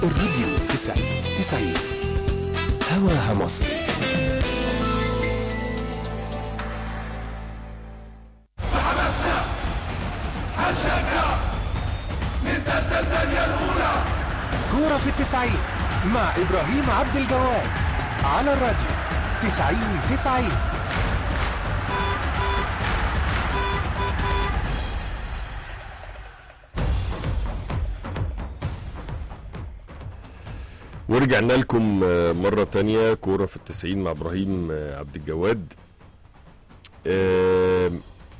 الراديو 90 90 هواها مصر حماسنا هنشجع نتقدم الدنيا الأولى كورة في التسعين مع إبراهيم عبد الجواد على الراديو 90 90 ورجعنا لكم آه، مرة تانية كورة في التسعين مع إبراهيم آه، عبد الجواد آم،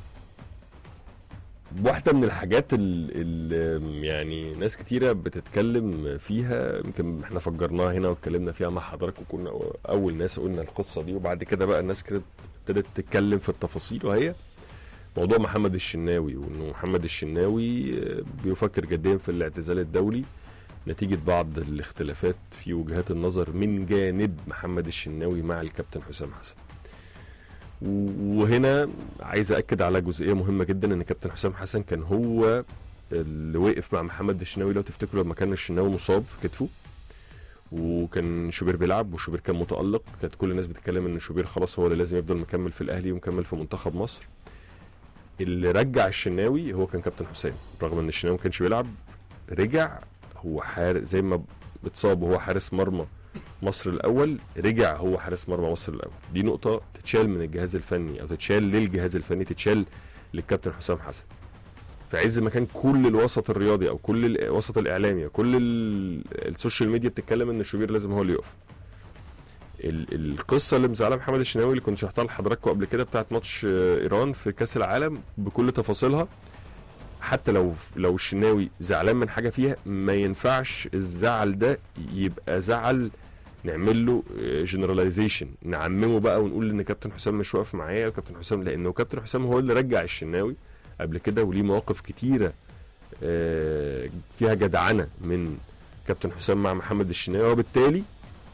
واحدة من الحاجات اللي يعني ناس كتيرة بتتكلم فيها يمكن احنا فجرناها هنا واتكلمنا فيها مع حضرتك وكنا أول ناس قلنا القصة دي وبعد كده بقى الناس كده ابتدت تتكلم في التفاصيل وهي موضوع محمد الشناوي وانه محمد الشناوي آه، بيفكر جديا في الاعتزال الدولي نتيجة بعض الاختلافات في وجهات النظر من جانب محمد الشناوي مع الكابتن حسام حسن و- وهنا عايز أكد على جزئية مهمة جدا إن كابتن حسام حسن كان هو اللي وقف مع محمد الشناوي لو تفتكروا لما كان الشناوي مصاب في كتفه وكان شوبير بيلعب وشوبير كان متألق كانت كل الناس بتتكلم ان شوبير خلاص هو اللي لازم يفضل مكمل في الاهلي ومكمل في منتخب مصر اللي رجع الشناوي هو كان كابتن حسام رغم ان الشناوي ما كانش بيلعب رجع هو حارس زي ما اتصاب وهو حارس مرمى مصر الاول رجع هو حارس مرمى مصر الاول دي نقطه تتشال من الجهاز الفني او تتشال للجهاز الفني تتشال للكابتن حسام حسن في عز ما كان كل الوسط الرياضي او كل الوسط الاعلامي كل ال- السوشيال ميديا بتتكلم ان شوبير لازم هو اللي يقف ال- القصه اللي مزعله محمد الشناوي اللي كنت شرحتها لحضراتكم قبل كده بتاعت ماتش آه، ايران في كاس العالم بكل تفاصيلها حتى لو لو الشناوي زعلان من حاجه فيها ما ينفعش الزعل ده يبقى زعل نعمل له جنراليزيشن نعممه بقى ونقول ان كابتن حسام مش واقف معايا وكابتن حسام لانه كابتن حسام هو اللي رجع الشناوي قبل كده وليه مواقف كتيره آه، فيها جدعنه من كابتن حسام مع محمد الشناوي وبالتالي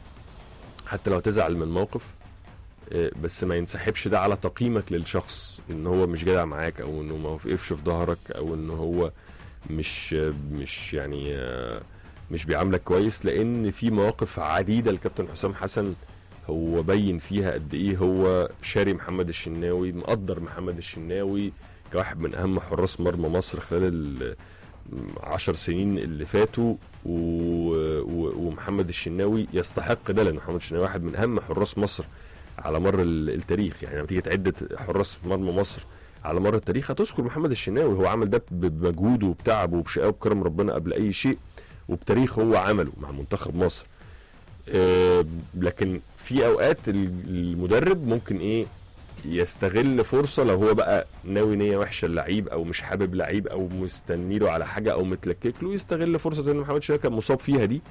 حتى لو تزعل من موقف آه، بس ما ينسحبش ده على تقييمك للشخص ان هو مش جدع معاك او انه ما وقفش في ظهرك او ان هو مش مش يعني آه، مش بيعاملك كويس لان في مواقف عديده لكابتن حسام حسن هو بين فيها قد ايه هو شاري محمد الشناوي مقدر محمد الشناوي كواحد من اهم حراس مرمى مصر خلال العشر سنين اللي فاتوا و... و... ومحمد الشناوي يستحق ده لان محمد الشناوي واحد من اهم حراس مصر على مر ال- التاريخ يعني لما تيجي تعد حراس مرمى مصر على مر التاريخ هتذكر محمد الشناوي هو عمل ده ب- بمجهوده وبتعبه وبشقاوه وبكرم ربنا قبل اي شيء وبتاريخ هو عمله مع منتخب مصر آه، لكن في اوقات ال- المدرب ممكن ايه يستغل فرصه لو هو بقى ناوي نيه وحشه اللعيب او مش حابب لعيب او مستني له على حاجه او متلكك له يستغل فرصه زي اللي محمد شريف كان مصاب فيها دي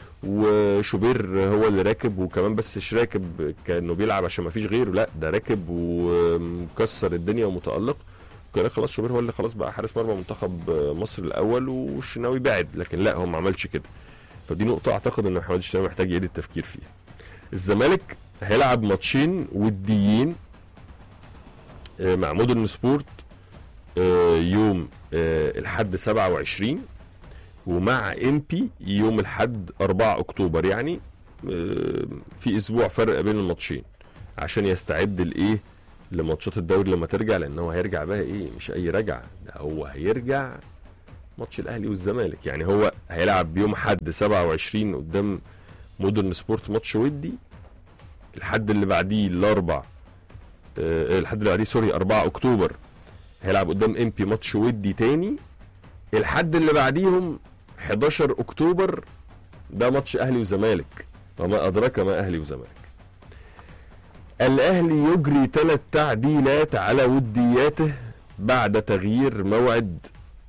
وشوبير هو اللي راكب وكمان بس مش راكب كانه بيلعب عشان ما فيش غيره لا ده راكب ومكسر الدنيا ومتالق كان خلاص شوبير هو اللي خلاص بقى حارس مرمى منتخب مصر الاول والشناوي بعد لكن لا هو ما عملش كده فدي نقطه اعتقد ان محمد الشناوي محتاج يعيد التفكير فيها الزمالك هيلعب ماتشين وديين آه، مع مودرن سبورت آه، يوم آه، الحد 27 ومع ام بي يوم الحد 4 اكتوبر يعني آه، في اسبوع فرق بين الماتشين عشان يستعد لايه لماتشات الدوري لما ترجع لان هو هيرجع بقى ايه مش اي رجعه ده هو هيرجع ماتش الاهلي والزمالك يعني هو هيلعب يوم حد 27 قدام مودرن سبورت ماتش ودي الحد اللي بعديه الاربع آه، الحد اللي بعديه سوري 4 اكتوبر هيلعب قدام ام بي ماتش ودي تاني الحد اللي بعديهم 11 اكتوبر ده ماتش اهلي وزمالك وما ادراك ما اهلي وزمالك الاهلي يجري ثلاث تعديلات على ودياته بعد تغيير موعد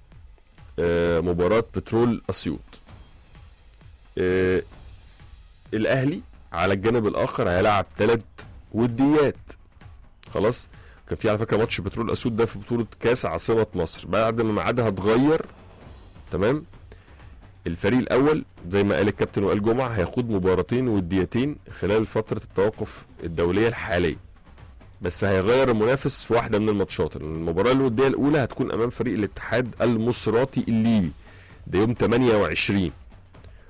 آه، مباراة بترول اسيوط آه، الاهلي على الجانب الاخر هيلعب ثلاث وديات خلاص كان في على فكره ماتش بترول اسيوط ده في بطوله كاس عاصمه مصر بعد ما ميعادها اتغير تمام الفريق الاول زي ما قال الكابتن وائل جمعه هيخوض مباراتين وديتين خلال فتره التوقف الدوليه الحاليه بس هيغير المنافس في واحده من الماتشات المباراه الوديه الاولى هتكون امام فريق الاتحاد المصراتي الليبي ده يوم 28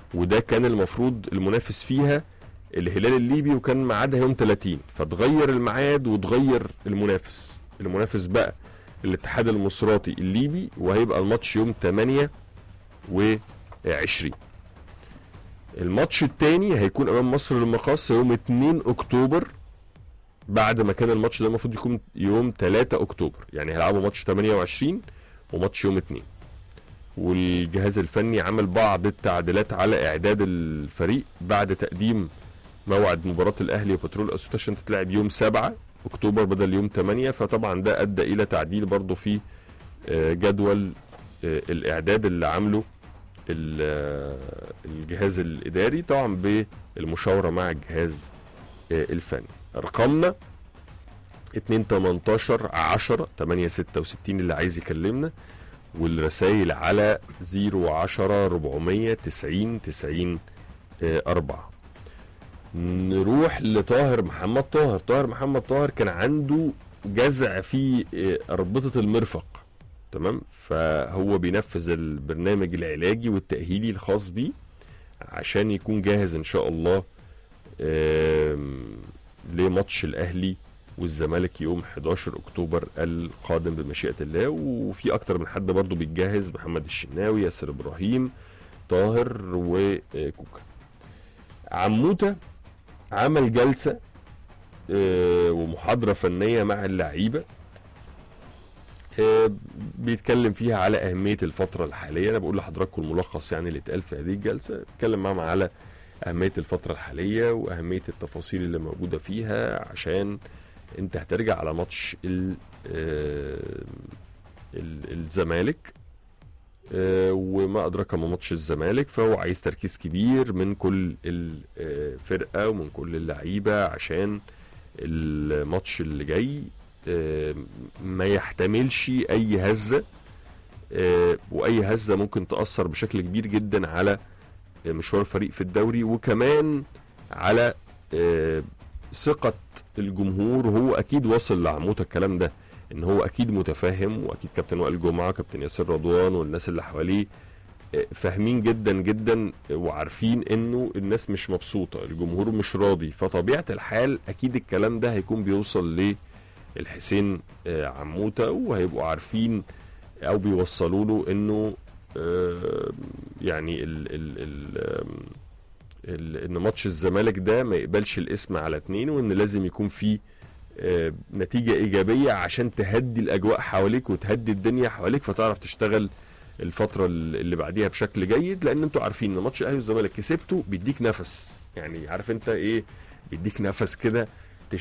وده كان المفروض المنافس فيها الهلال الليبي وكان ميعادها يوم 30 فتغير الميعاد وتغير المنافس المنافس بقى الاتحاد المصراتي الليبي وهيبقى الماتش يوم 8 و20 الماتش التاني هيكون امام مصر للمقاصة يوم 2 اكتوبر بعد ما كان الماتش ده المفروض يكون يوم 3 اكتوبر يعني هيلعبوا ماتش 28 وماتش يوم 2 والجهاز الفني عمل بعض التعديلات على اعداد الفريق بعد تقديم موعد مباراة الاهلي وبترول اسيوط عشان تتلعب يوم 7 اكتوبر بدل يوم 8 فطبعا ده ادى الى تعديل برضه في آه، جدول آه، الاعداد اللي عامله ال- آه، الجهاز الاداري طبعا بالمشاوره مع الجهاز آه، الفني ارقامنا 2 18 10 8 66 اللي عايز يكلمنا والرسائل على 010 490 90 آه، 4 نروح لطاهر محمد طاهر طاهر محمد طاهر كان عنده جزع في آه، أربطة المرفق تمام فهو بينفذ البرنامج العلاجي والتأهيلي الخاص بيه عشان يكون جاهز إن شاء الله آم، لماتش الأهلي والزمالك يوم 11 أكتوبر القادم بمشيئة الله وفي أكتر من حد برضه بيتجهز محمد الشناوي ياسر إبراهيم طاهر وكوكا عموته عمل جلسة آه، ومحاضرة فنية مع اللعيبة آه، بيتكلم فيها على أهمية الفترة الحالية أنا بقول لحضراتكم الملخص يعني اللي اتقال في هذه الجلسة اتكلم معاهم على أهمية الفترة الحالية وأهمية التفاصيل اللي موجودة فيها عشان أنت هترجع على ماتش ال- آه، ال- الزمالك آه، وما أدرك ما ماتش الزمالك فهو عايز تركيز كبير من كل الفرقة ومن كل اللعيبة عشان الماتش اللي جاي آه، ما يحتملش أي هزة آه، وأي هزة ممكن تأثر بشكل كبير جدا على مشوار الفريق في الدوري وكمان على آه، ثقة الجمهور وهو أكيد واصل لعموت الكلام ده ان هو اكيد متفاهم واكيد كابتن وائل جمعه كابتن ياسر رضوان والناس اللي حواليه آه، فاهمين جدا جدا وعارفين انه الناس مش مبسوطه الجمهور مش راضي فطبيعه الحال اكيد الكلام ده هيكون بيوصل للحسين آه، عموته وهيبقوا عارفين او بيوصلوا له انه آه، يعني ال ال ال آم، ال- ان ماتش الزمالك ده ما يقبلش الاسم على اتنين وان لازم يكون فيه آه، نتيجة إيجابية عشان تهدي الأجواء حواليك وتهدي الدنيا حواليك فتعرف تشتغل الفترة اللي بعديها بشكل جيد لأن أنتوا عارفين إن ماتش الأهلي والزمالك كسبته بيديك نفس يعني عارف أنت إيه بيديك نفس كده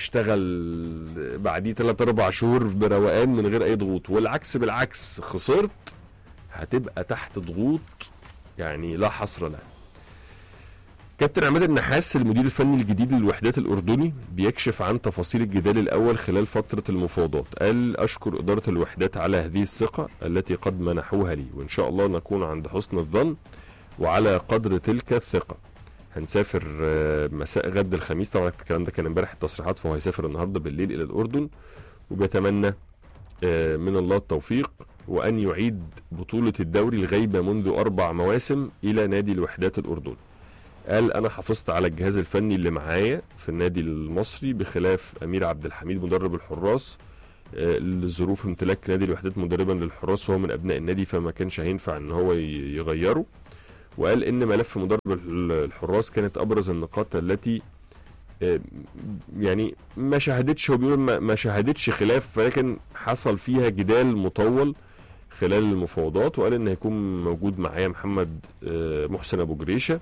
تشتغل بعديه 3 4 شهور بروقان من غير أي ضغوط والعكس بالعكس خسرت هتبقى تحت ضغوط يعني لا حصر لها كابتن عماد النحاس المدير الفني الجديد للوحدات الأردني بيكشف عن تفاصيل الجدال الأول خلال فترة المفاوضات قال أشكر إدارة الوحدات على هذه الثقة التي قد منحوها لي وإن شاء الله نكون عند حسن الظن وعلى قدر تلك الثقة هنسافر آه، مساء غد الخميس طبعا الكلام ده كان امبارح التصريحات فهو هيسافر النهارده بالليل إلى الأردن وبيتمنى آه، من الله التوفيق وأن يعيد بطولة الدوري الغايبة منذ أربع مواسم إلى نادي الوحدات الأردني قال انا حافظت على الجهاز الفني اللي معايا في النادي المصري بخلاف امير عبد الحميد مدرب الحراس آه، لظروف امتلاك نادي الوحدات مدربا للحراس وهو من ابناء النادي فما كانش هينفع ان هو ي- يغيره وقال ان ملف مدرب ال- الحراس كانت ابرز النقاط التي آه، يعني ما شهدتش هو بيقول ما ما شهدتش خلاف ولكن حصل فيها جدال مطول خلال المفاوضات وقال ان هيكون موجود معايا محمد آه، محسن ابو جريشه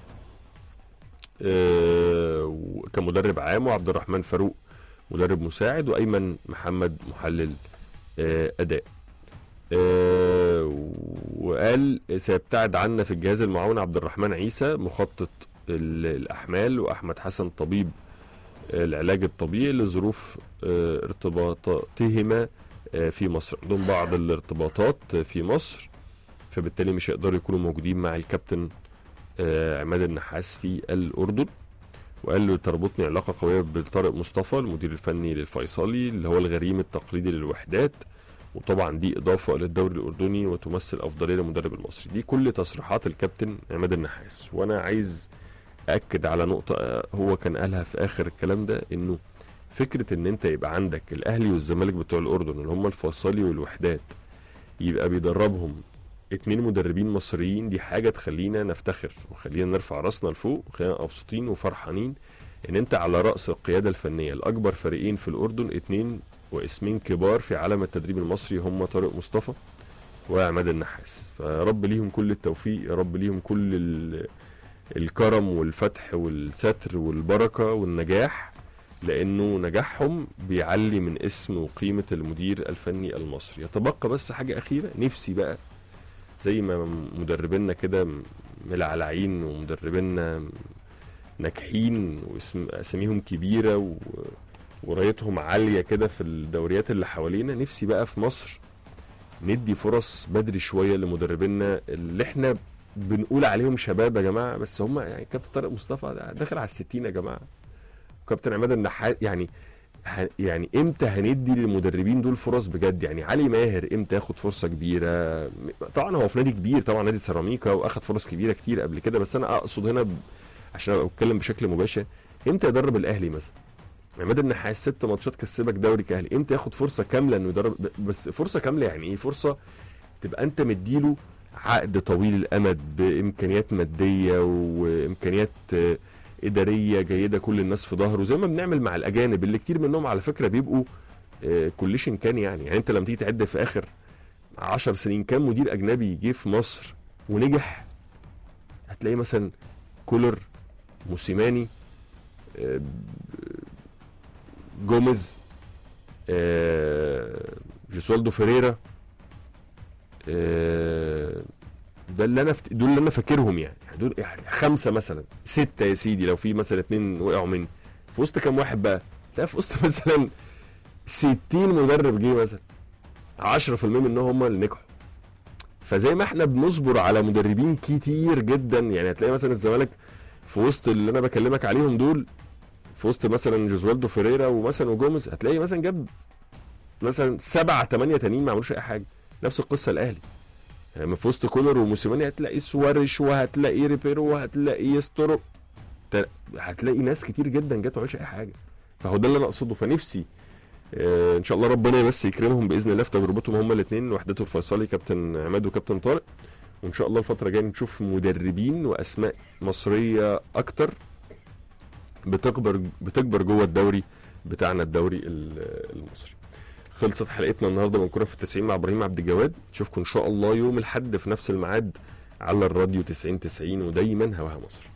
آه، كمدرب عام وعبد الرحمن فاروق مدرب مساعد وايمن محمد محلل آه، اداء آه، وقال سيبتعد عنا في الجهاز المعاون عبد الرحمن عيسى مخطط ال- الاحمال واحمد حسن طبيب آه، العلاج الطبيعي لظروف آه، ارتباطاتهما آه، في مصر عندهم بعض الارتباطات في مصر فبالتالي مش هيقدروا يكونوا موجودين مع الكابتن آه، عماد النحاس في الأردن وقال له تربطني علاقة قوية بطارق مصطفى المدير الفني للفيصلي اللي هو الغريم التقليدي للوحدات وطبعا دي اضافه للدوري الاردني وتمثل افضليه للمدرب المصري دي كل تصريحات الكابتن عماد النحاس وانا عايز اكد على نقطه آه، هو كان قالها في اخر الكلام ده انه فكره ان انت يبقى عندك الاهلي والزمالك بتوع الاردن اللي هم الفيصلي والوحدات يبقى بيدربهم اتنين مدربين مصريين دي حاجه تخلينا نفتخر وخلينا نرفع راسنا لفوق وخلينا مبسوطين وفرحانين ان انت على راس القياده الفنيه الاكبر فريقين في الاردن اتنين واسمين كبار في عالم التدريب المصري هم طارق مصطفى وعماد النحاس فرب ليهم كل التوفيق يا رب ليهم كل ال- الكرم والفتح والستر والبركه والنجاح لانه نجاحهم بيعلي من اسم وقيمه المدير الفني المصري يتبقى بس حاجه اخيره نفسي بقى زي ما مدربينا كده ملعلعين ومدربينا ناجحين واساميهم كبيره و... ورايتهم عاليه كده في الدوريات اللي حوالينا نفسي بقى في مصر ندي فرص بدري شويه لمدربينا اللي احنا بنقول عليهم شباب يا جماعه بس هم يعني كابتن طارق مصطفى ده داخل على الستين يا جماعه كابتن عماد النحاس يعني ه- يعني امتى هندي للمدربين دول فرص بجد يعني علي ماهر امتى ياخد فرصه كبيره م- طبعا هو في نادي كبير طبعا نادي سيراميكا واخد فرص كبيره كتير قبل كده بس انا اقصد هنا ب... عشان ابقى بتكلم بشكل مباشر امتى يدرب الاهلي مثلا عماد النحاس ست ماتشات كسبك دوري كاهلي امتى ياخد فرصه كامله انه يدرب ب- بس فرصه كامله يعني ايه فرصه تبقى انت مديله عقد طويل الامد بامكانيات ماديه وامكانيات آه، اداريه جيده كل الناس في ظهره زي ما بنعمل مع الاجانب اللي كتير منهم على فكره بيبقوا آه، كليشن كان يعني يعني انت لما تيجي تعد في اخر عشر سنين كام مدير اجنبي جه في مصر ونجح هتلاقي مثلا كولر موسيماني آه، جوميز آه، جوسوالدو فيريرا آه، ده اللي انا فت... دول اللي انا فاكرهم يعني دول يعني خمسه مثلا سته يا سيدي لو في مثلا اتنين وقعوا مني في وسط كام واحد بقى؟ تلاقي في وسط مثلا 60 مدرب جه مثلا 10% منهم هم اللي نجحوا فزي ما احنا بنصبر على مدربين كتير جدا يعني هتلاقي مثلا الزمالك في وسط اللي انا بكلمك عليهم دول في وسط مثلا جوزوالدو فيريرا ومثلا وجوميز هتلاقي مثلا جاب مثلا سبعة ثمانية تانيين ما عملوش اي حاجه نفس القصه الاهلي يعني في وسط كولر وموسيماني هتلاقي سوارش وهتلاقي ريبيرو وهتلاقي ستورو ت- هتلاقي ناس كتير جدا جت ما عملش اي حاجه فهو ده اللي انا اقصده فنفسي آه، ان شاء الله ربنا بس يكرمهم باذن الله في تجربتهم هما الاثنين وحدته الفيصلي كابتن عماد وكابتن طارق وان شاء الله الفتره الجايه نشوف مدربين واسماء مصريه اكتر بتكبر بتكبر جوه الدوري بتاعنا الدوري ال- المصري خلصت حلقتنا النهارده من كره في التسعين مع ابراهيم عبد الجواد نشوفكم ان شاء الله يوم الاحد في نفس الميعاد على الراديو 90 90 ودايما هواها مصر